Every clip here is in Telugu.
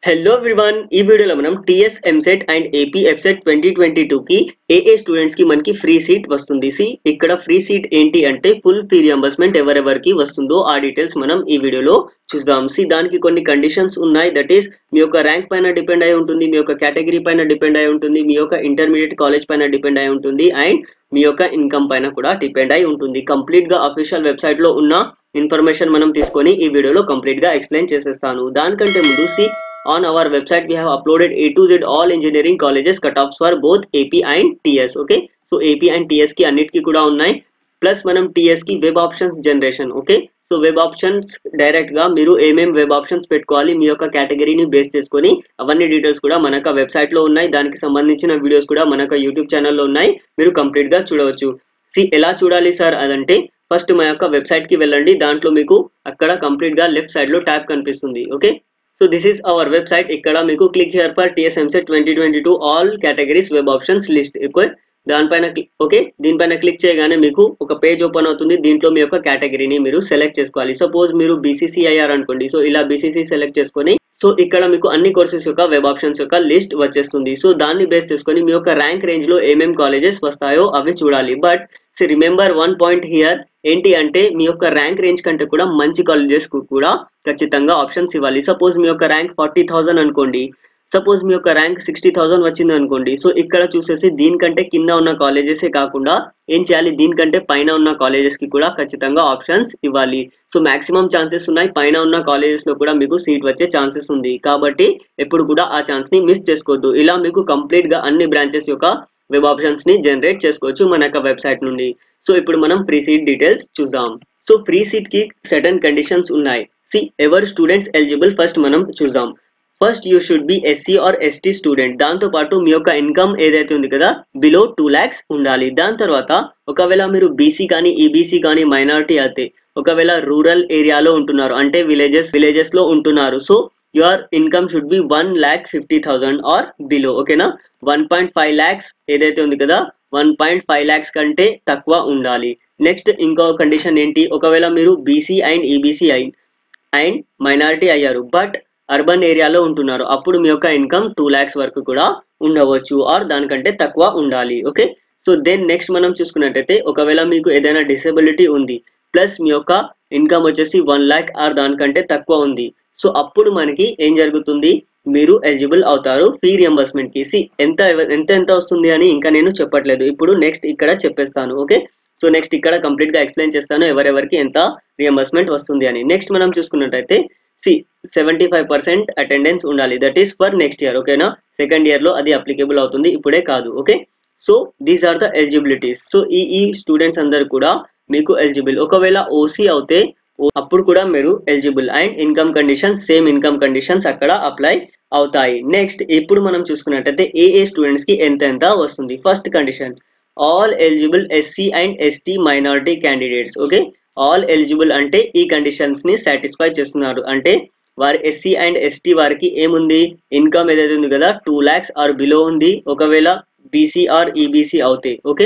హలో ఎవ్రీవన్ ఈ వీడియోలో మనం TS EAMCET and AP EAPCET twenty twenty two కి ఏఏ స్టూడెంట్స్ కి మనకి ఫ్రీ సీట్ వస్తుంది సి ఇక్కడ ఫ్రీ సీట్ ఏంటి అంటే ఫుల్ ఫీ రియంబర్స్మెంట్ ఎవరెవరికి వస్తుందో ఆ డీటెయిల్స్ మనం ఈ వీడియోలో చూద్దాం సి దానికి కొన్ని కండిషన్స్ ఉన్నాయి దట్ ఈస్ మీ యొక్క ర్యాంక్ పైన డిపెండ్ అయి ఉంటుంది మీ యొక్క కేటగిరీ పైన డిపెండ్ అయి ఉంటుంది మీ యొక్క ఇంటర్మీడియట్ కాలేజ్ పైన డిపెండ్ అయి ఉంటుంది అండ్ మీ యొక్క ఇన్కమ్ పైన కూడా డిపెండ్ అయి ఉంటుంది కంప్లీట్ గా అఫీషియల్ వెబ్సైట్ లో ఉన్న ఇన్ఫర్మేషన్ మనం తీసుకొని ఈ వీడియోలో కంప్లీట్ గా ఎక్స్ప్లెయిన్ చేసేస్తాను దానికంటే ముందు see on our website we have uploaded a to z all engineering colleges cutoffs for both AP and TS okay so AP and TS కి అన్నిటికీ కూడా ఉన్నాయి ప్లస్ మనం TS కి web options generation okay so web options direct గా మీరు ఏమేం వెబ్ ఆప్షన్స్ పెట్టుకోవాలి మీ యొక్క కేటగిరీని బేస్ చేసుకొని అవన్నీ డీటెయిల్స్ కూడా మనక వెబ్సైట్ లో ఉన్నాయి దానికి సంబంధించిన వీడియోస్ కూడా మనక యూట్యూబ్ ఛానల్లో ఉన్నాయి మీరు కంప్లీట్ గా చూడవచ్చు సి ఎలా చూడాలి సార్ అదంటే ఫస్ట్ మా యొక్క వెబ్సైట్ కి వెళ్ళండి దాంట్లో మీకు అక్కడ కంప్లీట్ గా లెఫ్ట్ సైడ్ లో ట్యాబ్ కనిపిస్తుంది okay so this is our website ఇక్కడ మీకు click here for TS EAMCET twenty twenty two all categories web options list okay దానిపైన ఓకే దీనిపైన క్లిక్ చేయగానే మీకు ఒక పేజ్ ఓపెన్ అవుతుంది దీంట్లో మీ యొక్క కేటగిరీని మీరు సెలెక్ట్ చేసుకోవాలి సపోజ్ మీరు బీసీసీ అయ్యారు అనుకోండి సో ఇలా బీసీసీ సెలెక్ట్ చేసుకొని సో ఇక్కడ మీకు అన్ని కోర్సెస్ యొక్క వెబ్ ఆప్షన్స్ యొక్క లిస్ట్ వచ్చేస్తుంది సో దాన్ని బేస్ చేసుకొని మీ యొక్క ర్యాంక్ రేంజ్ లో ఏమేం కాలేజెస్ వస్తాయో అవి చూడాలి but so remember one point here ఏంటి అంటే మీ యొక్క ర్యాంక్ రేంజ్ కంటే కూడా మంచి కాలేజెస్ కు కూడా ఖచ్చితంగా ఆప్షన్స్ ఇవ్వాలి సపోజ్ మీ యొక్క ర్యాంక్ ఫార్టీ థౌసండ్ అనుకోండి సపోజ్ మీ యొక్క ర్యాంక్ సిక్స్టీ థౌసండ్ వచ్చింది అనుకోండి సో ఇక్కడ చూసేసి దీనికంటే కింద ఉన్న కాలేజెసే కాకుండా ఏం చేయాలి దీనికంటే పైన ఉన్న కాలేజెస్ కి కూడా ఖచ్చితంగా ఆప్షన్స్ ఇవ్వాలి సో మాక్సిమం ఛాన్సెస్ ఉన్నాయి పైన ఉన్న కాలేజెస్ లో కూడా మీకు సీట్ వచ్చే ఛాన్సెస్ ఉంది కాబట్టి ఎప్పుడు కూడా ఆ ఛాన్స్ ని మిస్ చేసుకోవద్దు ఇలా మీకు కంప్లీట్ గా అన్ని బ్రాంచెస్ యొక్క వెబ్ ఆప్షన్స్ ని జనరేట్ చేసుకోవచ్చు మన యొక్క వెబ్సైట్ నుండి సో ఇప్పుడు మనం ఫ్రీ సీట్ డీటెయిల్స్ చూద్దాం సో ఫ్రీ సీట్ కి సడన్ కండిషన్స్ ఉన్నాయి see ever students eligible first మనం చూద్దాం first you should be SC or ST student దాంతో పాటు మీ యొక్క ఇన్కమ్ ఏదైతే ఉంది కదా బిలో టూ ల్యాక్స్ ఉండాలి దాని తర్వాత ఒకవేళ మీరు బీసీ కానీ ఈబీసీ కానీ మైనారిటీ అయితే ఒకవేళ రూరల్ ఏరియాలో ఉంటున్నారు అంటే విలేజెస్ విలేజెస్ లో ఉంటున్నారు so your income should be one lakh fifty thousand or below ఓకేనా వన్ పాయింట్ ఫైవ్ ల్యాక్స్ ఏదైతే ఉంది కదా వన్ పాయింట్ ఫైవ్ ల్యాక్స్ కంటే తక్కువ ఉండాలి నెక్స్ట్ ఇంకో కండిషన్ ఏంటి ఒకవేళ మీరు BC and EBC and and minority అయ్యారు బట్ అర్బన్ ఏరియాలో ఉంటున్నారు అప్పుడు మీ యొక్క ఇన్కమ్ టూ ల్యాక్స్ వరకు కూడా ఉండవచ్చు ఆర్ దానికంటే తక్కువ ఉండాలి ఓకే సో దెన్ నెక్స్ట్ మనం చూసుకున్నట్టయితే ఒకవేళ మీకు ఏదైనా డిసెబిలిటీ ఉంది ప్లస్ మీ యొక్క ఇన్కమ్ వచ్చేసి వన్ ల్యాక్ ఆర్ దానికంటే తక్కువ ఉంది సో అప్పుడు మనకి ఏం జరుగుతుంది మీరు ఎలిజిబుల్ అవుతారు ఫీ రియంబర్స్మెంట్ కి సి ఎంత ఎంత ఎంత వస్తుంది అని ఇంకా నేను చెప్పట్లేదు ఇప్పుడు నెక్స్ట్ ఇక్కడ చెప్పేస్తాను ఓకే సో నెక్స్ట్ ఇక్కడ కంప్లీట్ గా ఎక్స్ప్లెయిన్ చేస్తాను ఎవరెవరికి ఎంత రియంబర్స్మెంట్ వస్తుంది అని నెక్స్ట్ మనం చూసుకున్నట్టయితే see seventy five percent attendance ఉండాలి that is for next year ఓకేనా సెకండ్ ఇయర్ లో అది అప్లికేబుల్ అవుతుంది ఇప్పుడే కాదు okay so these are the eligibilities so ఈ ఈ స్టూడెంట్స్ అందరు కూడా మీకు ఎలిజిబుల్ ఒకవేళ ఓసీ అవుతే అప్పుడు కూడా మీరు eligible and income conditions same income conditions అక్కడ అప్లై అవుతాయి నెక్స్ట్ ఇప్పుడు మనం చూసుకున్నట్టయితే ఏ ఏ స్టూడెంట్స్ కి ఎంత ఎంత వస్తుంది first condition all eligible SC and ST minority candidates okay all eligible అంటే ఈ కండిషన్స్ ని సాటిస్ఫై చేస్తున్నారు అంటే వారి ఎస్సీ అండ్ ఎస్టీ వారికి ఏముంది ఇన్కమ్ ఏదైతే ఉంది కదా టూ ల్యాక్స్ ఆర్ బిలో ఉంది ఒకవేళ బీసీ ఆర్ ఈబీసీ అవుతాయి ఓకే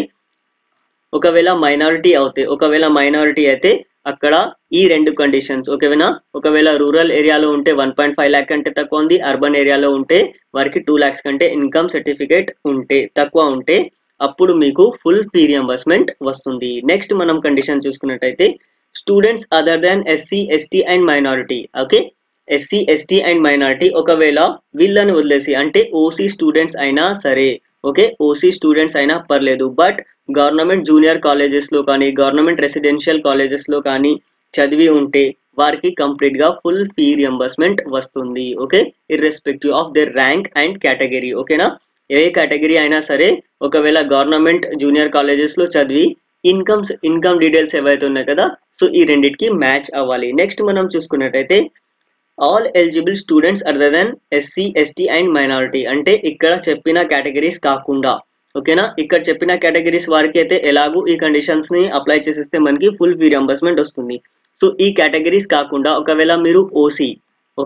ఒకవేళ మైనారిటీ అవుతాయి ఒకవేళ మైనారిటీ అయితే అక్కడ ఈ రెండు కండిషన్స్ ఓకేనా ఒకవేళ రూరల్ ఏరియాలో ఉంటే వన్ పాయింట్ ఫైవ్ ల్యాక్ కంటే తక్కువ ఉంది అర్బన్ ఏరియాలో ఉంటే వారికి టూ ల్యాక్స్ కంటే ఇన్కమ్ సర్టిఫికేట్ ఉంటే తక్కువ ఉంటే అప్పుడు మీకు ఫుల్ ఫీ రియంబర్స్మెంట్ వస్తుంది నెక్స్ట్ మనం కండిషన్ చూసుకున్నట్టయితే students other than SC ST and minority okay SC ST and minority ఒకవేళ వీళ్ళని వదిలేసి అంటే ఓసీ స్టూడెంట్స్ అయినా సరే ఓకే ఓసీ స్టూడెంట్స్ అయినా పర్లేదు బట్ గవర్నమెంట్ జూనియర్ కాలేజెస్ లో కానీ గవర్నమెంట్ రెసిడెన్షియల్ కాలేజెస్ లో కానీ చదివి ఉంటే వారికి కంప్లీట్ గా ఫుల్ ఫీ రియంబర్స్మెంట్ వస్తుంది okay irrespective of the rank and category ఓకేనా ఏ కేటగిరీ అయినా సరే ఒకవేళ గవర్నమెంట్ జూనియర్ కాలేజెస్ లో చదివి ఇన్కమ్స్ ఇన్కమ్ డీటెయిల్స్ ఏవైతే ఉన్నాయి కదా సో ఈ రెండింటికి మ్యాచ్ అవ్వాలి నెక్స్ట్ మనం చూసుకున్నట్టయితే all eligible students other than SC ST and minority అంటే ఇక్కడ చెప్పిన కేటగిరీస్ కాకుండా ఓకేనా ఇక్కడ చెప్పిన కేటగిరీస్ వారికి అయితే ఎలాగూ ఈ కండిషన్స్ ని అప్లై చేసేస్తే మనకి ఫుల్ ఫీ రియంబర్స్మెంట్ వస్తుంది సో ఈ కేటగిరీస్ కాకుండా ఒకవేళ మీరు ఓసీ ఓకే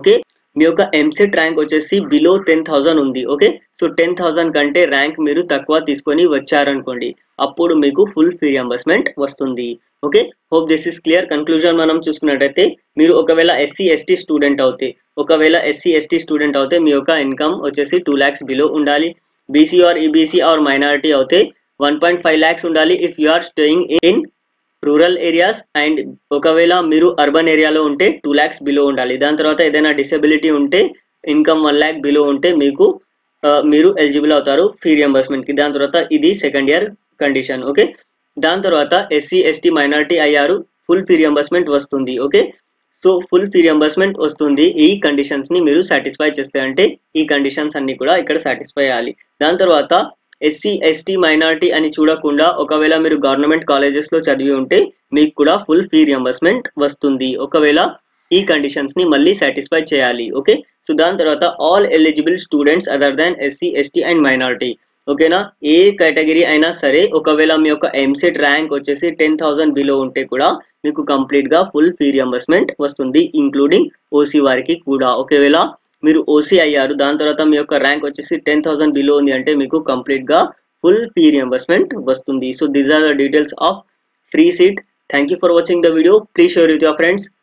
మీ యొక్క ఎంసెట్ ర్యాంక్ వచ్చేసి బిలో టెన్ థౌసండ్ ఉంది ఓకే సో టెన్ థౌసండ్ కంటే ర్యాంక్ మీరు తక్కువ తీసుకొని వచ్చారనుకోండి అప్పుడు మీకు ఫుల్ ఫీ రియంబర్స్మెంట్ వస్తుంది okay hope this is clear conclusion మనం చూసుకున్నట్టయితే మీరు ఒకవేళ ఎస్సీ ఎస్టీ స్టూడెంట్ అవుతే ఒకవేళ ఎస్సీ ఎస్టీ స్టూడెంట్ అవుతే మీ యొక్క ఇన్కమ్ వచ్చేసి టూ ల్యాక్స్ బిలో ఉండాలి BC or EBC or minority అవుతే వన్ పాయింట్ ఫైవ్ ల్యాక్స్ ఉండాలి if you are staying in rural areas and ఒకవేళ మీరు అర్బన్ ఏరియాలో ఉంటే టూ ల్యాక్స్ బిలో ఉండాలి దాని తర్వాత ఏదైనా డిసెబిలిటీ ఉంటే ఇన్కమ్ వన్ ల్యాక్ బిలో ఉంటే మీకు మీరు ఎలిజిబుల్ అవుతారు ఫీ రియంబర్స్మెంట్కి దాని తర్వాత ఇది సెకండ్ ఇయర్ కండిషన్ ఓకే దాని తర్వాత ఎస్సీ ఎస్టీ మైనారిటీ అయ్యారు ఫుల్ ఫీ రియంబర్స్మెంట్ వస్తుంది okay so full fee reimbursement వస్తుంది ఈ కండిషన్స్ ని మీరు సాటిస్ఫై చేస్తే అంటే ఈ కండిషన్స్ అన్ని కూడా ఇక్కడ సాటిస్ఫై అయ్యాలి దాని తర్వాత ఎస్సీ ఎస్టీ మైనారిటీ అని చూడకుండా ఒకవేళ మీరు గవర్నమెంట్ కాలేజెస్ లో చదివి ఉంటే మీకు కూడా ఫుల్ ఫీ రియంబర్స్మెంట్ వస్తుంది ఒకవేళ ఈ కండిషన్స్ ని మళ్ళీ సాటిస్ఫై చేయాలి ఓకే సో దాని తర్వాత all eligible students other than SC ST and minority ఓకేనా ఏ కేటగిరీ అయినా సరే ఒకవేళ మీ యొక్క ఎంసెట్ ర్యాంక్ వచ్చేసి టెన్ థౌసండ్ బిలో ఉంటే కూడా మీకు కంప్లీట్ గా ఫుల్ ఫీ రియంబర్స్మెంట్ వస్తుంది ఇంక్లూడింగ్ ఓసీ వారికి కూడా ఒకవేళ మీరు ఓసీ అయ్యారు దాని తర్వాత మీ యొక్క ర్యాంక్ వచ్చేసి టెన్ థౌసండ్ బిలో ఉంది అంటే మీకు కంప్లీట్ గా ఫుల్ ఫీ రియంబర్స్మెంట్ వస్తుంది so these are the details of free seat thank you for watching the video please share with your friends